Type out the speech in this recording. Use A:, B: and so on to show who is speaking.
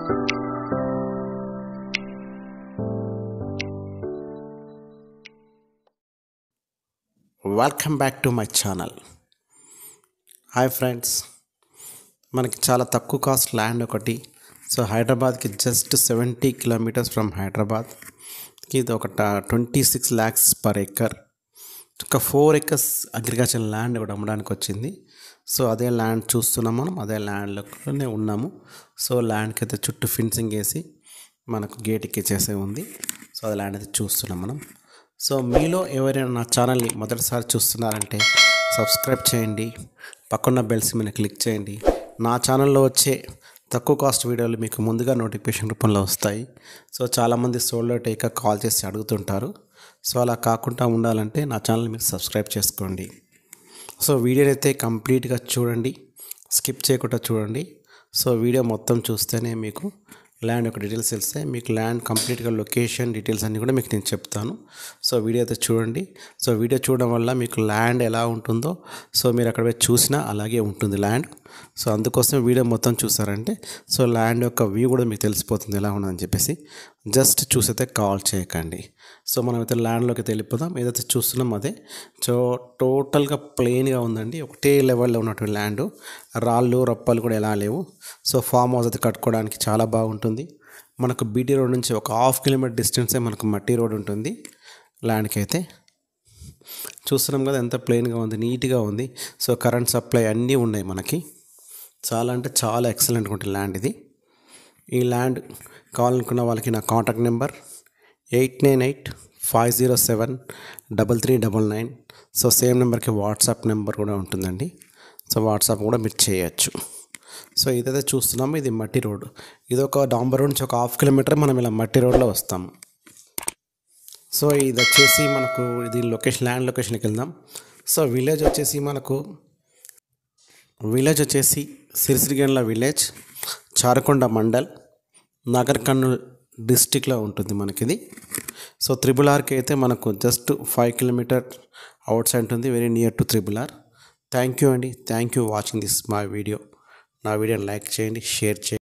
A: welcome back to my channel hi friends మనకి చాలా తక్కువ కాస్ట్ ల్యాండ్ ఒకటి సో హైదరాబాద్కి just seventy kilometers from Hyderabad ఇది ఒక twenty six lakhs per acre ఒక ఫోర్ ఎకర్స్ అగ్రికల్చర్ ల్యాండ్ ఒకటి అమ్మడానికి వచ్చింది సో అదే ల్యాండ్ చూస్తున్నాం మనం అదే ల్యాండ్లోనే ఉన్నాము సో ల్యాండ్కి అయితే చుట్టూ ఫిన్సింగ్ వేసి మనకు గేట్ ఎక్కిచ్చేసే ఉంది సో అది ల్యాండ్ అయితే చూస్తున్నాం మనం సో మీలో ఎవరైనా నా ఛానల్ని మొదటిసారి చూస్తున్నారంటే సబ్స్క్రైబ్ చేయండి పక్కన్న బెల్స్ మీద క్లిక్ చేయండి నా ఛానల్లో వచ్చే తక్కువ కాస్ట్ వీడియోలు మీకు ముందుగా నోటిఫికేషన్ రూపంలో వస్తాయి సో చాలామంది సోల్లో టేక కాల్ చేసి అడుగుతుంటారు సో అలా కాకుండా ఉండాలంటే నా ఛానల్ మీరు సబ్స్క్రైబ్ చేసుకోండి సో వీడియోని అయితే కంప్లీట్గా చూడండి స్కిప్ చేయకుండా చూడండి సో వీడియో మొత్తం చూస్తేనే మీకు ల్యాండ్ యొక్క డీటెయిల్స్ తెలిస్తే మీకు ల్యాండ్ కంప్లీట్గా లొకేషన్ డీటెయిల్స్ అన్నీ కూడా మీకు నేను చెప్తాను సో వీడియో అయితే చూడండి సో వీడియో చూడడం వల్ల మీకు ల్యాండ్ ఎలా ఉంటుందో సో మీరు అక్కడ పోయి చూసినా అలాగే ఉంటుంది ల్యాండ్ సో అందుకోసం వీడియో మొత్తం చూసారంటే సో ల్యాండ్ యొక్క వ్యూ కూడా మీకు తెలిసిపోతుంది ఎలా ఉన్నదని చెప్పేసి జస్ట్ చూసైతే కాల్ చేయకండి సో మనమైతే ల్యాండ్లోకి వెళ్ళిపోదాం ఏదైతే చూస్తున్నాం అదే సో టోటల్గా ప్లెయిన్గా ఉందండి ఒకటే లెవెల్లో ఉన్నటువంటి ల్యాండ్ రాళ్ళు రప్పలు కూడా ఎలా లేవు సో ఫామ్ హౌస్ అయితే కట్టుకోవడానికి చాలా బాగుంటుంది మనకు బీటీ రోడ్ నుంచి ఒక హాఫ్ కిలోమీటర్ డిస్టెన్సే మనకు మట్టి రోడ్ ఉంటుంది ల్యాండ్కి అయితే చూస్తున్నాం కదా ఎంత ప్లెయిన్గా ఉంది నీట్గా ఉంది సో కరెంట్ సప్లై అన్నీ ఉన్నాయి మనకి చాలా అంటే చాలా ఎక్సలెంట్గా ఉంటుంది ల్యాండ్ ఇది ఈ ల్యాండ్ కావాలనుకున్న వాళ్ళకి నా contact number eight nine eight five zero seven double three double nine so same నెంబర్కి వాట్సాప్ నెంబర్ కూడా ఉంటుందండి సో వాట్సాప్ కూడా మీరు చేయొచ్చు సో ఇదైతే చూస్తున్నాము ఇది మట్టి రోడ్ ఇది ఒక డాంబర్ రోడ్ నుంచి ఒక హాఫ్ కిలోమీటర్ మనం ఇలా మట్టి రోడ్లో వస్తాము సో ఇది వచ్చేసి మనకు ఇది లొకేషన్ ల్యాండ్ లొకేషన్కి వెళ్దాం సో విలేజ్ వచ్చేసి మనకు విలేజ్ వచ్చేసి సిరిసిరిగండ్ల విలేజ్ చారకొండ మండల్ నగర్ కర్నూల్ డిస్టిక్లో ఉంటుంది మనకిది సో త్రిబుల్ ఆర్కి అయితే మనకు just five kilometer outside ఉంటుంది very near to triple R thank you అండి thank you watching this my video నా వీడియోని లైక్ చేయండి షేర్ చేయండి